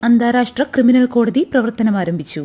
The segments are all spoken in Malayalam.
അന്താരാഷ്ട്ര ക്രിമിനൽ കോടതി പ്രവർത്തനം ആരംഭിച്ചു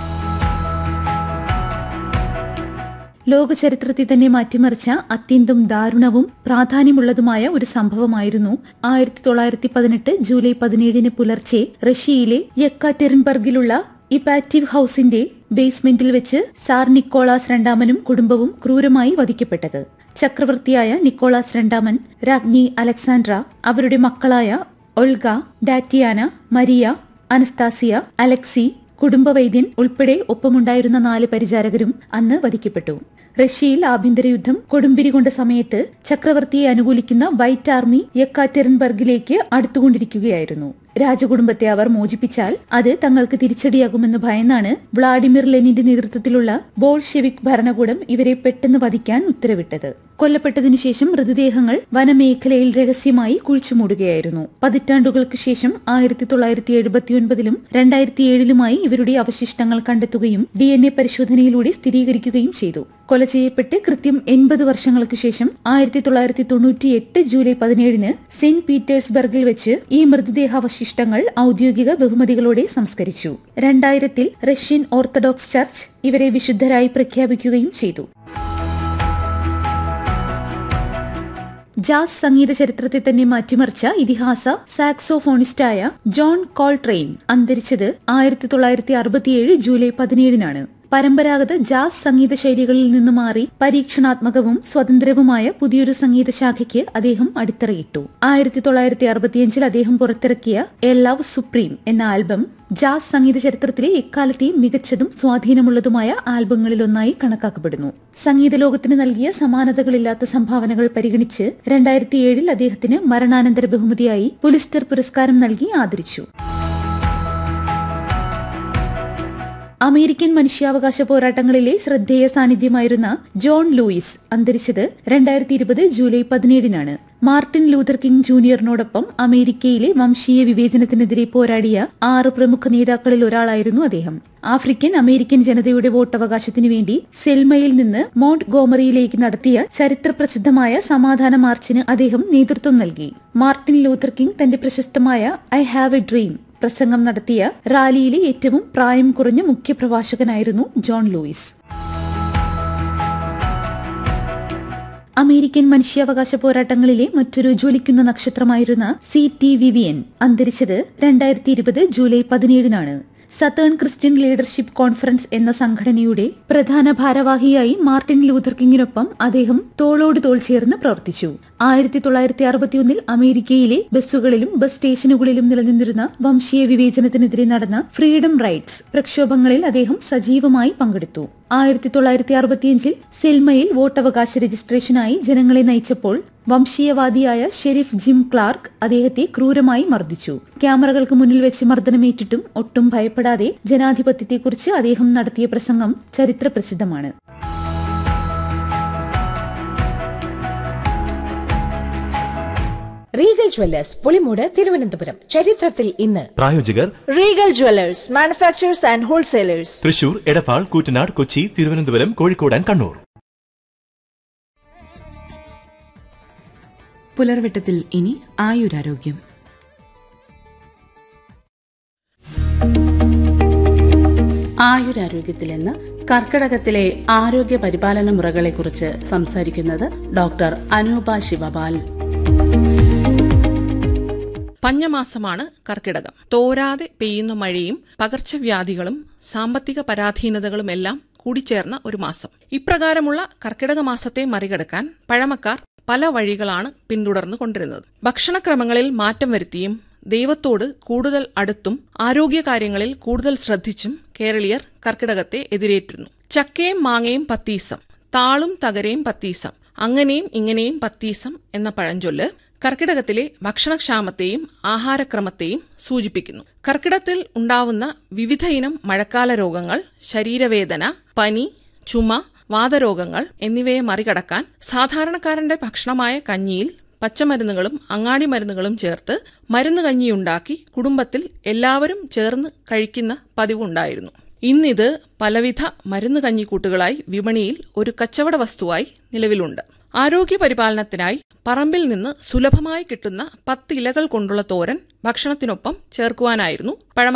ലോക ചരിത്രത്തെ തന്നെ മാറ്റിമറിച്ച അത്യന്തം ദാരുണവും പ്രാധാന്യമുള്ളതുമായ ഒരു സംഭവമായിരുന്നു ആയിരത്തി തൊള്ളായിരത്തി പതിനെട്ട് ജൂലൈ പതിനേഴിന് പുലർച്ചെ റഷ്യയിലെ യെക്കാറ്റെറിൻബർഗിലുള്ള ഇപാറ്റീവ് ഹൌസിന്റെ ബേസ്മെന്റിൽ വെച്ച് സാർ നിക്കോളാസ് രണ്ടാമനും കുടുംബവും ക്രൂരമായി വധിക്കപ്പെട്ടത് ചക്രവർത്തിയായ നിക്കോളാസ് രണ്ടാമൻ രാജ്ഞി അലക്സാൻഡ്ര അവരുടെ മക്കളായ Olga Tatiana Maria Anastasia Alexei കുടുംബവൈദ്യൻ ഉൾപ്പെടെ ഒപ്പമുണ്ടായിരുന്ന നാല് പരിചാരകരും അന്ന് വധിക്കപ്പെട്ടു റഷ്യയിൽ ആഭ്യന്തര യുദ്ധം കൊടുമ്പിരി കൊണ്ട സമയത്ത് ചക്രവർത്തിയെ അനുകൂലിക്കുന്ന വൈറ്റ് ആർമി യെക്കാറ്റെറിൻബർഗിലേക്ക് അടുത്തുകൊണ്ടിരിക്കുകയായിരുന്നു രാജകുടുംബത്തെ അവർ മോചിപ്പിച്ചാൽ അത് തങ്ങൾക്ക് തിരിച്ചടിയാകുമെന്ന് ഭയന്നാണ് വ്ളാഡിമിർ ലെനിന്റെ നേതൃത്വത്തിലുള്ള ബോൾഷെവിക് ഭരണകൂടം ഇവരെ പെട്ടെന്ന് വധിക്കാൻ ഉത്തരവിട്ടത് കൊല്ലപ്പെട്ടതിനു ശേഷം മൃതദേഹങ്ങൾ വനമേഖലയിൽ രഹസ്യമായി കുഴിച്ചുമൂടുകയായിരുന്നു പതിറ്റാണ്ടുകൾക്ക് ശേഷം ആയിരത്തി തൊള്ളായിരത്തി എഴുപത്തിയൊൻപതിലും രണ്ടായിരത്തി ഏഴിലുമായി ഇവരുടെ അവശിഷ്ടങ്ങൾ കണ്ടെത്തുകയും ഡി എൻ എ പരിശോധനയിലൂടെ സ്ഥിരീകരിക്കുകയും ചെയ്തു കൊല ചെയ്യപ്പെട്ട് കൃത്യം എൺപത് വർഷങ്ങൾക്ക് ശേഷം ആയിരത്തി തൊള്ളായിരത്തി തൊണ്ണൂറ്റി എട്ട് ജൂലൈ പതിനേഴിന് സെന്റ് പീറ്റേഴ്സ്ബർഗിൽ വെച്ച് ഈ മൃതദേഹാവശിഷ്ടങ്ങൾ ഔദ്യോഗിക ബഹുമതികളോടെ സംസ്കരിച്ചു രണ്ടായിരത്തിൽ റഷ്യൻ ഓർത്തഡോക്സ് ചർച്ച് ഇവരെ വിശുദ്ധരായി പ്രഖ്യാപിക്കുകയും ചെയ്തു ജാസ് സംഗീത ചരിത്രത്തെ തന്നെ മാറ്റിമറിച്ച ഇതിഹാസ സാക്സോഫോണിസ്റ്റായ ജോൺ കോൾട്രെയിൻ അന്തരിച്ചത് ആയിരത്തി തൊള്ളായിരത്തി അറുപത്തിയേഴ് ജൂലൈ പതിനേഴിനാണ് പരമ്പരാഗത ജാസ് സംഗീത ശൈലികളിൽ നിന്ന് മാറി പരീക്ഷണാത്മകവും സ്വതന്ത്രവുമായ പുതിയൊരു സംഗീത ശാഖയ്ക്ക് അദ്ദേഹം അടിത്തറയിട്ടു ആയിരത്തി തൊള്ളായിരത്തി അറുപത്തിയഞ്ചിൽ അദ്ദേഹം പുറത്തിറക്കിയ എ ലവ് സുപ്രീം എന്ന ആൽബം ജാസ് സംഗീത ചരിത്രത്തിലെ എക്കാലത്തെയും മികച്ചതും സ്വാധീനമുള്ളതുമായ ആൽബങ്ങളിലൊന്നായി കണക്കാക്കപ്പെടുന്നു സംഗീത ലോകത്തിന് നൽകിയ സമാനതകളില്ലാത്ത സംഭാവനകൾ പരിഗണിച്ച് രണ്ടായിരത്തി ഏഴിൽ അദ്ദേഹത്തിന് മരണാനന്തര ബഹുമതിയായി പുലിസ്റ്റർ പുരസ്കാരം നൽകി ആദരിച്ചു അമേരിക്കൻ മനുഷ്യാവകാശ പോരാട്ടങ്ങളിലെ ശ്രദ്ധേയ സാന്നിധ്യമായിരുന്ന ജോൺ ലൂയിസ് അന്തരിച്ചത് രണ്ടായിരത്തി ഇരുപത് ജൂലൈ പതിനേഴിനാണ് മാർട്ടിൻ ലൂഥർ കിങ് ജൂനിയറിനോടൊപ്പം അമേരിക്കയിലെ വംശീയ വിവേചനത്തിനെതിരെ പോരാടിയ ആറ് പ്രമുഖ നേതാക്കളിൽ ഒരാളായിരുന്നു അദ്ദേഹം ആഫ്രിക്കൻ അമേരിക്കൻ ജനതയുടെ വോട്ടവകാശത്തിനു വേണ്ടി സെൽമയിൽ നിന്ന് മോണ്ട് ഗോമറിയിലേക്ക് നടത്തിയ ചരിത്രപ്രസിദ്ധമായ സമാധാന മാർച്ചിന് അദ്ദേഹം നേതൃത്വം നൽകി മാർട്ടിൻ ലൂഥർ കിങ് തന്റെ പ്രശസ്തമായ ഐ ഹാവ് എ ഡ്രീം പ്രസംഗം നടത്തിയ റാലിയിലെ ഏറ്റവും പ്രായം കുറഞ്ഞ മുഖ്യപ്രഭാഷകനായിരുന്നു ജോൺ ലൂയിസ് അമേരിക്കൻ മനുഷ്യാവകാശ പോരാട്ടങ്ങളിലെ മറ്റൊരു ജ്വലിക്കുന്ന നക്ഷത്രമായിരുന്ന സി ടി വിവിയൻ അന്തരിച്ചത് രണ്ടായിരത്തി ഇരുപത് ജൂലൈ പതിനേഴിനാണ് സതേൺ ക്രിസ്ത്യൻ ലീഡർഷിപ്പ് കോൺഫറൻസ് എന്ന സംഘടനയുടെ പ്രധാന ഭാരവാഹിയായി മാർട്ടിൻ ലൂഥർ കിങ്ങിനൊപ്പം അദ്ദേഹം തോളോട് തോൾ ചേർന്ന് പ്രവർത്തിച്ചു ആയിരത്തി തൊള്ളായിരത്തി അറുപത്തിയൊന്നിൽ അമേരിക്കയിലെ ബസ്സുകളിലും ബസ് സ്റ്റേഷനുകളിലും നിലനിന്നിരുന്ന വംശീയ വിവേചനത്തിനെതിരെ നടന്ന ഫ്രീഡം റൈറ്റ്സ് പ്രക്ഷോഭങ്ങളിൽ അദ്ദേഹം സജീവമായി പങ്കെടുത്തു ആയിരത്തി തൊള്ളായിരത്തി അറുപത്തിയഞ്ചിൽ സെൽമയിൽ വോട്ടവകാശ രജിസ്ട്രേഷനായി ജനങ്ങളെ നയിച്ചപ്പോൾ വംശീയവാദിയായ ഷെരീഫ് ജിം ക്ലാർക്ക് അദ്ദേഹത്തെ ക്രൂരമായി മർദ്ദിച്ചു ക്യാമറകൾക്ക് മുന്നിൽ വെച്ച് മർദ്ദനമേറ്റിട്ടും ഒട്ടും ഭയപ്പെടാതെ ജനാധിപത്യത്തെക്കുറിച്ച് അദ്ദേഹം നടത്തിയ പ്രസംഗം ചരിത്ര പ്രസിദ്ധമാണ് റീഗൽ ജ്വല്ലേഴ്സ് പുളിമൂട് തിരുവനന്തപുരം ചരിത്രത്തിൽ ഇന്ന് പ്രായോജകർ Regal jewellers manufacturers and wholesalers Thrissur Edappal Koottanad Kochi Thiruvananthapuram Kozhikode and Kannur പുലർവെട്ടത്തിൽ ഇനി ആയുരാരോഗ്യം ആയുരാരോഗ്യത്തിൽ ഇന്ന് കർക്കിടകത്തിലെ ആരോഗ്യ പരിപാലന മുറകളെക്കുറിച്ച് സംസാരിക്കുന്നത് ഡോക്ടർ അനൂപ ശിവപാൽ പഞ്ഞമാസമാണ് കർക്കിടകം തോരാതെ പെയ്യുന്ന മഴയും പകർച്ചവ്യാധികളും സാമ്പത്തിക പരാധീനതകളുമെല്ലാം കൂടിച്ചേർന്ന ഒരു മാസം ഇപ്രകാരമുള്ള കർക്കിടക മാസത്തെ മറികടക്കാൻ പഴമക്കാർ പല വഴികളാണ് പിന്തുടർന്നു കൊണ്ടിരുന്നത് ഭക്ഷണക്രമങ്ങളിൽ മാറ്റം വരുത്തിയും ദൈവത്തോട് കൂടുതൽ അടുത്തും ആരോഗ്യകാര്യങ്ങളിൽ കൂടുതൽ ശ്രദ്ധിച്ചും കേരളീയർ കർക്കിടകത്തെ എതിരേറ്റിരുന്നു ചക്കയും മാങ്ങയും പത്തീസം താളും തകരയും പത്തീസം അങ്ങനെയും ഇങ്ങനെയും പത്തീസം എന്ന പഴഞ്ചൊല്ല് കർക്കിടകത്തിലെ ഭക്ഷണക്ഷാമത്തെയും ആഹാരക്രമത്തെയും സൂചിപ്പിക്കുന്നു കർക്കിടത്തിൽ ഉണ്ടാവുന്ന വിവിധ ഇനം മഴക്കാല രോഗങ്ങൾ ശരീരവേദന പനി ചുമ വാതരോഗങ്ങൾ എന്നിവയെ മറികടക്കാൻ സാധാരണക്കാരന്റെ ഭക്ഷണമായ കഞ്ഞിയിൽ പച്ചമരുന്നുകളും അങ്ങാടി മരുന്നുകളും ചേർത്ത് മരുന്ന് കഞ്ഞിയുണ്ടാക്കി കുടുംബത്തിൽ എല്ലാവരും ചേർന്ന് കഴിക്കുന്ന പതിവുണ്ടായിരുന്നു ഇന്നിത് പലവിധ മരുന്ന് കഞ്ഞിക്കൂട്ടുകളായി വിപണിയിൽ ഒരു കച്ചവട വസ്തുവായി നിലവിലുണ്ട് ആരോഗ്യ പരിപാലനത്തിനായി പറമ്പിൽ നിന്ന് സുലഭമായി കിട്ടുന്ന പത്ത് ഇലകൾ കൊണ്ടുള്ള തോരൻ ഭക്ഷണത്തിനൊപ്പം ചേർക്കുവാനായിരുന്നു പഴമ